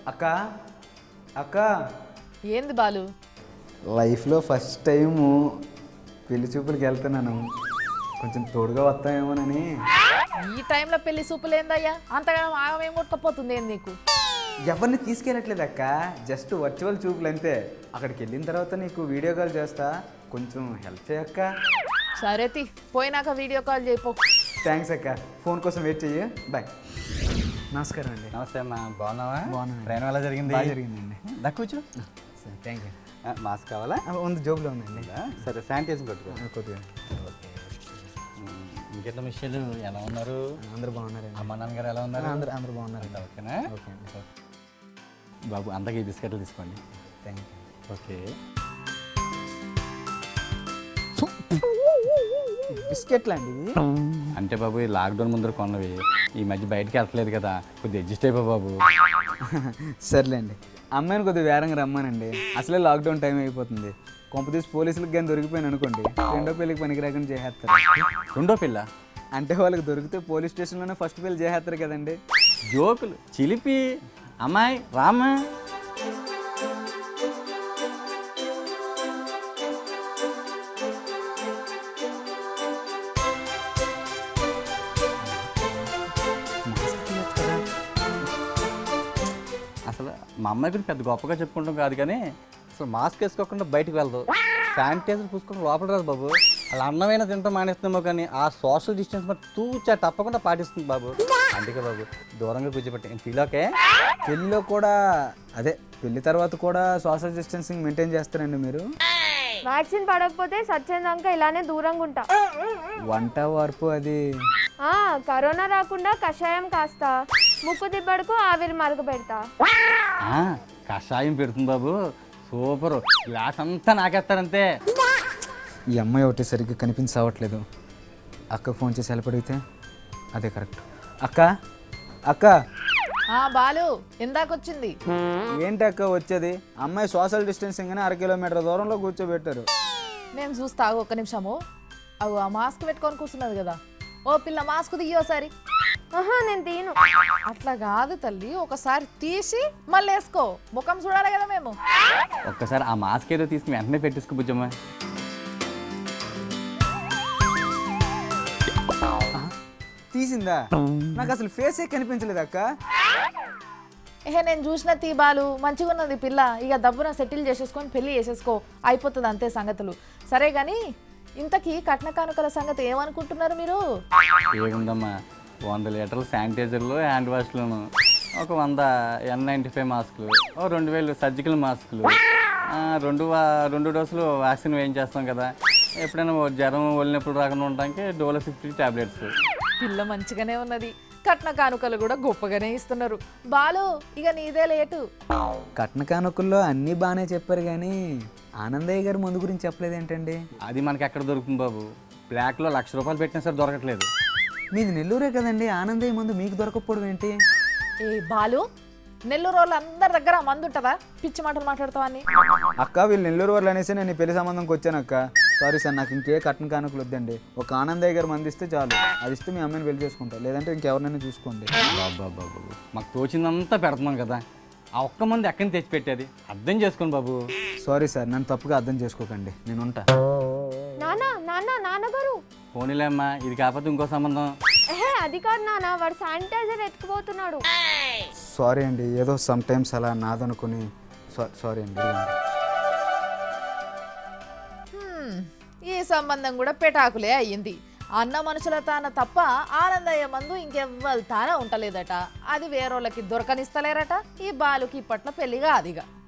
అక్క అక్క ఏంది బాలు లైఫ్లో ఫస్ట్ టైము పెళ్లి చూపులకి వెళ్తున్నాను కొంచెం తోడుగా వస్తామేమోనని ఈ టైంలో పెళ్లి సూపులు ఏందయ్యా అంతగా ఆగమేం కొట్టుకపోతుంది ఏంది నీకు ఎవరిని తీసుకెళ్ళట్లేదు అక్క జస్ట్ వర్చువల్ చూపులు అంతే అక్కడికి వెళ్ళిన తర్వాత నీకు వీడియో కాల్ చేస్తా కొంచెం హెల్ప్ చేయక్క సరే తి పోయినాక వీడియో కాల్ చేయిపో థ్యాంక్స్ అక్క ఫోన్ కోసం వెయిట్ చెయ్యి బాయ్ నమస్కారం అండి నమస్తే అమ్మా బాగున్నావా బాగున్నాను. ప్రయాణం ఎలా జరిగింది బాగా జరిగిందండి దా కూర్చో థ్యాంక్ యూ ఆ, మాస్క్ కావాలా ఉంది జోబులో ఉందండి ఆ, సరే శానిటైజర్ కొట్టుకో ఆ, కొద్దిగా ఉమ్, ఇంకేంట మిషలు ఎలా ఉన్నారు అందరూ బాగున్నారండి అమ్మ నాన్నగారు ఎలా ఉన్నారు అందరూ అందరూ బాగున్నారండి అంతా ఓకేనా ఓకే అండి బాబు అంతగా ఈ బిస్కెట్లు తీసుకోండి థ్యాంక్ యూ ఓకే బిస్కెట్లు అండి ఇవి? అంటే బాబు ఈ లాక్డౌన్ ముందర కొన్నవి ఈ మధ్య బయటికి వెళ్ళట్లేదు కదా కొద్దిగా అడ్జస్ట్ అయిపో బాబు సర్లేండి అమ్మాయిని కొద్దిగా వేరంగా రమ్మానండి అసలే లాక్డౌన్ టైం అయిపోతుంది కొంపతీసి పోలీసులకు కానీ దొరికిపోయాను అనుకోండి రెండో పెళ్ళికి పనికి రాకుండా చేసేస్తారు రెండో పిల్ల అంటే వాళ్ళకి దొరికితే పోలీస్ స్టేషన్లోనే ఫస్ట్ పెళ్ళి చేసేస్తారు కదండి జోకులు చిలిపి అమ్మాయి రామా అసలు మా అమ్మాయి గురించి పెద్ద గొప్పగా చెప్పుకుంటాం కాదు కానీ అసలు మాస్క్ వేసుకోకుండా బయటికి వెళ్దు శానిటైజర్ పూసుకొని లోపల రాదు బాబు అలా అన్నమైన తింటాం మానేస్తున్నామో కానీ ఆ సోషల్ డిస్టెన్స్ మరి తూచా తప్పకుండా పాటిస్తుంది బాబు అందుకే బాబు దూరంగా కూర్చోబెట్టి ఫీల్ ఓకే పెళ్ళిలో కూడా అదే పెళ్లి తర్వాత కూడా సోషల్ డిస్టెన్సింగ్ మెయింటైన్ చేస్తారండి మీరు వ్యాక్సిన్ పడకపోతే సచ్చేదాకా ఇలానే దూరంగా ఉంటా వంట వార్పు అది ఆ, కరోనా రాకుండా కషాయం కాస్తా ముక్కు దిబ్బడుకు ఆవిరి మరుగు పెడతా ఆ, కషాయం పెడుతుంది బాబు సూపర్ గ్లాస్ అంతా నాకేస్తారంతే ఈ అమ్మాయి ఒకటి సరిగ్గా కనిపించవట్లేదు అక్కకు ఫోన్ చేసి హెల్ప్ అడిగితే అదే కరెక్ట్ అక్క అక్క ఆ బాలు ఎందాకొచ్చింది ఏంటి అక్క వచ్చేది అమ్మాయి సోషల్ డిస్టెన్సింగ్ అని అర కిలోమీటర్ దూరంలో కూర్చోబెట్టారు నేను చూస్తా ఆగు ఒక్క నిమిషము అవు ఆ మాస్క్ పెట్టుకొని కూర్చున్నది కదా ఓ పిల్ల మాస్క్ తీయోసారి ఆహా నేను తీను అట్లా కాదు తల్లి ఒకసారి తీసి మళ్ళీ వేసుకో ముఖం చూడాలి కదా మేము ఒక్కసారి ఆ మాస్క్ ఏదో తీసుకుని వెంటనే పెట్టేసుకో బుజ్జమ్మ తీసిందా నాకు అసలు ఫేసే కనిపించలేదు అక్క ఏహే నేను చూసిన తీ బాలు మంచిగా ఉన్నది పిల్ల ఇక దబ్బున సెటిల్ చేసేసుకొని పెళ్లి చేసేసుకో అయిపోతుంది అంతే సంగతులు సరే కానీ ఇంతకీ కట్న కానుకల సంగతి ఏమనుకుంటున్నారు మీరు ఏముందమ్మా వంద లీటర్ల శానిటైజర్లు హ్యాండ్ వాష్లను ఒక వంద ఎన్ నైంటీ ఫైవ్ మాస్కులు ఓ రెండు వేలు సర్జికల్ మాస్కులు ఆ, రెండు వా- రెండు డోసులు వ్యాక్సిన్ వేయించేస్తాం కదా ఎప్పుడైనా ఓ జ్వరం ఒళ్ళినప్పుడు రాకుండా ఉండడానికి డోలో ఫిఫ్టీ టాబ్లెట్స్ పిల్ల మంచిగానే ఉన్నది కట్న కానుకలు కూడా గొప్పగానే ఇస్తున్నారు బాలు ఇక నీదే లేటు కట్న కానుకల్లో అన్నీ బాగానే చెప్పారు కానీ ఆనందయ్య గారు ముందు గురించి చెప్పలేదు ఏంటండి అది మనకి ఎక్కడ దొరుకుతుంది బాబు బ్లాక్లో లక్ష రూపాయలు పెట్టినా సరే దొరకట్లేదు మీది నెల్లూరే కదండి ఆనందయ్య ముందు మీకు దొరకకపోవడం ఏంటి ఏ బాలు నెల్లూరు వాళ్ళు అందరి దగ్గర మందు ఉంటుందా పిచ్చి మాటలు మాట్లాడతావా అని అక్క వీళ్ళు నెల్లూరు వాళ్ళు అనేసి నేను ఈ పెళ్లి సంబంధంకి వచ్చాను అక్క సారీ సార్ నాకు ఇంకే కట్న కానుకలు వద్దండి ఒక ఆనందయ్య గారు మంది ఇస్తే చాలు అది ఇస్తే మీ అమ్మాయిని పెళ్లి చేసుకుంటా లేదంటే ఇంకెవరినైనా చూసుకోండి బాబా బాబు మాకు తోచిందంతా పెడుతున్నాం కదా ఆ ఒక్క మంది ఎక్కడి తెచ్చి పెట్టేది అర్థం చేసుకోండి బాబు సారీ సార్ నన్ను తప్పుగా అర్థం చేసుకోకండి నేను ఉంటా నాన్న నాన్న నాన్నగారు పోనీలే అమ్మా ఇది కాకపోతే ఇంకో సంబంధం ఏహే అది కాదు నాన్న వాడు శానిటైజర్ ఎత్తుకుపోతున్నాడు సారీ అండి ఏదో సమ్ టైమ్స్ అలా నాదనుకుని సారీ అండి ఇదిగోండి. హ్మ్, ఈ సంబంధం కూడా పెటాకులే అయ్యింది అన్న మనుషుల తాన తప్ప ఆనందయ్య మందు ఇంకెవ్వరు తాన ఉంటలేదట అది వేరోళ్ళకి దొరకనిస్తలేరట ఈ బాలుకి ఇప్పట్లో పెళ్లిగా అదిగా